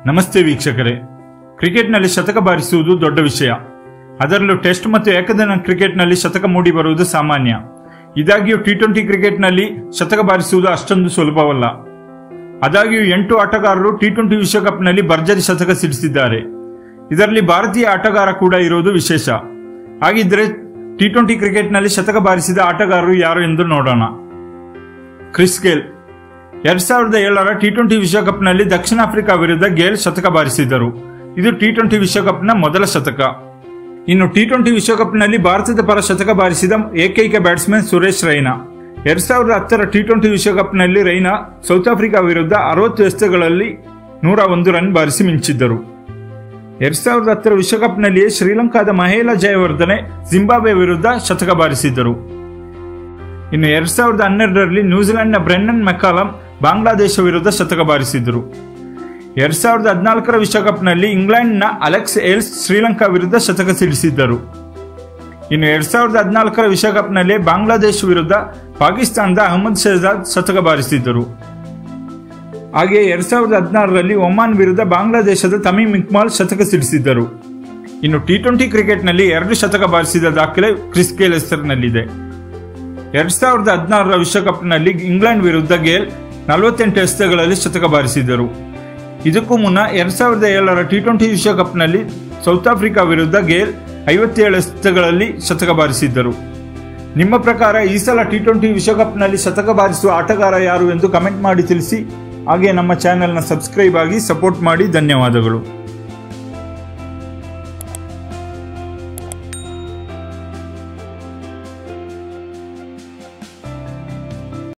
ನಮಸ್ತೆ ವೀಕ್ಷಕರೇ ಕ್ರಿಕೆಟ್ನಲ್ಲಿ ಶತಕ ಬಾರಿಸುವುದು ದೊಡ್ಡ ವಿಷಯ ಅದರಲ್ಲೂ ಟೆಸ್ಟ್ ಮತ್ತು ಏಕದಿನ ಕ್ರಿಕೆಟ್ನಲ್ಲಿ ಶತಕ ಮೂಡಿ ಬರುವುದು ಸಾಮಾನ್ಯ ಇದಾಗಿಯೂ ಟಿ ಟ್ವೆಂಟಿ ಕ್ರಿಕೆಟ್ನಲ್ಲಿ ಶತಕ ಬಾರಿಸುವುದು ಅಷ್ಟೊಂದು ಸುಲಭವಲ್ಲ ಆದಾಗ್ಯೂ ಎಂಟು ಆಟಗಾರರು ಟಿ ಟ್ವೆಂಟಿ ವಿಶ್ವಕಪ್ನಲ್ಲಿ ಭರ್ಜರಿ ಶತಕ ಸಿಡಿಸಿದ್ದಾರೆ ಇದರಲ್ಲಿ ಭಾರತೀಯ ಆಟಗಾರ ಕೂಡ ಇರುವುದು ವಿಶೇಷ ಹಾಗಿದ್ರೆ ಟಿ ಟ್ವೆಂಟಿ ಕ್ರಿಕೆಟ್ನಲ್ಲಿ ಶತಕ ಬಾರಿಸಿದ ಆಟಗಾರರು ಯಾರು ಎಂದು ನೋಡೋಣ ಕ್ರಿಸ್ ಗೇಲ್ ಎರಡ್ ಸಾವಿರದ ಏಳರ ಟಿ ಟ್ವೆಂಟಿ ವಿಶ್ವಕಪ್ನಲ್ಲಿ ದಕ್ಷಿಣ ಆಫ್ರಿಕಾ ವಿರುದ್ಧ ಗೇಲ್ ಶತಕ ಬಾರಿಸಿದರು ಇದು ಟಿ ಟ್ವೆಂಟಿ ವಿಶ್ವಕಪ್ನ ಮೊದಲ ಶತಕ ಇನ್ನು ಟಿ ಟ್ವೆಂಟಿ ವಿಶ್ವಕಪ್ನಲ್ಲಿ ಭಾರತದ ಪರ ಶತಕ ಬಾರಿಸಿದ ಏಕೈಕ ಬ್ಯಾಟ್ಸ್ಮನ್ ಸುರೇಶ್ ರೈನಾ ಎರಡ್ ಸಾವಿರದ ಹತ್ತರ ಟಿ ಟ್ವೆಂಟಿ ವಿಶ್ವಕಪ್ನಲ್ಲಿ ರೈನಾ ಸೌತ್ ಆಫ್ರಿಕಾ ವಿರುದ್ಧ ಅರವತ್ತು ಎಸೆತಗಳಲ್ಲಿ ನೂರ ಒಂದು ರನ್ ಬಾರಿಸಿ ಮಿಂಚಿದ್ದರು ಎರಡ್ ಸಾವಿರದ ಹತ್ತರ ವಿಶ್ವಕಪ್ನಲ್ಲಿಯೇ ಶ್ರೀಲಂಕಾದ ಮಹೇಲ ಜಯವರ್ಧನೆ ಜಿಂಬಾಬ್ವೆ ವಿರುದ್ಧ ಶತಕ ಬಾರಿಸಿದ್ದರು ಇನ್ನು ಎರಡ್ ಸಾವಿರದ ಹನ್ನೆರಡರಲ್ಲಿ ನ್ಯೂಜಿಲೆಂಡ್ನ ಬ್ರೆನ್ನನ್ ಮೆಕ್ಕಾಲಂ ಬಾಂಗ್ಲಾದೇಶ ವಿರುದ್ಧ ಶತಕ ಬಾರಿಸಿದರು ಎರಡ್ ಸಾವಿರದ ಹದಿನಾಲ್ಕರ ವಿಶ್ವಕಪ್ನಲ್ಲಿ ಇಂಗ್ಲೆಂಡ್ನ ಅಲೆಕ್ಸ್ ಏಲ್ಸ್ ಶ್ರೀಲಂಕಾ ವಿರುದ್ಧ ಶತಕ ಸಿಡಿಸಿದ್ದರು ಇನ್ನು ಎರಡ್ ಸಾವಿರದ ಹದಿನಾಲ್ಕರ ವಿಶ್ವಕಪ್ನಲ್ಲಿ ಬಾಂಗ್ಲಾದೇಶ ವಿರುದ್ಧ ಪಾಕಿಸ್ತಾನದ ಅಹಮದ್ ಶಹಜಾದ್ ಶತಕ ಬಾರಿಸಿದ್ದರು ಹಾಗೆಯೇ ಎರಡ್ ಸಾವಿರದ ಹದಿನಾರರಲ್ಲಿ ಒಮಾನ್ ವಿರುದ್ಧ ಬಾಂಗ್ಲಾದೇಶದ ತಮೀಮ್ ಇಕ್ಮಾಲ್ ಶತಕ ಸಿಡಿಸಿದ್ದರು ಇನ್ನು ಟಿ ಟ್ವೆಂಟಿ ಕ್ರಿಕೆಟ್ನಲ್ಲಿ ಎರಡು ಶತಕ ಬಾರಿಸಿದ ದಾಖಲೆ ಕ್ರಿಸ್ ಗೇಲ್ ಹೆಸರಿನಲ್ಲಿದೆ ಎರಡ್ ಸಾವಿರದ ಹದಿನಾರರ ವಿಶ್ವಕಪ್ನಲ್ಲಿ ಇಂಗ್ಲೆಂಡ್ ವಿರುದ್ಧ ಗೇಲ್ ನಲವತ್ತೆಂಟು ಎಸೆತಗಳಲ್ಲಿ ಶತಕ ಬಾರಿಸಿದರು ಇದಕ್ಕೂ ಮುನ್ನ ಎರಡ್ ಸಾವಿರದ ಏಳರ ಟಿ ಟ್ವೆಂಟಿ ವಿಶ್ವಕಪ್ನಲ್ಲಿ ಸೌತ್ ಆಫ್ರಿಕಾ ವಿರುದ್ಧ ಗೇಲ್ ಐವತ್ತೇಳು ಎಸೆತಗಳಲ್ಲಿ ಶತಕ ಬಾರಿಸಿದ್ದರು ನಿಮ್ಮ ಪ್ರಕಾರ ಈ ಸಲ ಟಿ ಟ್ವೆಂಟಿ ವಿಶ್ವಕಪ್ನಲ್ಲಿ ಶತಕ ಬಾರಿಸುವ ಆಟಗಾರ ಯಾರು ಎಂದು ಕಮೆಂಟ್ ಮಾಡಿ ತಿಳಿಸಿ ಹಾಗೆ ನಮ್ಮ ಚಾನೆಲ್ನ ಸಬ್ಸ್ಕ್ರೈಬ್ ಆಗಿ ಸಪೋರ್ಟ್ ಮಾಡಿ ಧನ್ಯವಾದಗಳು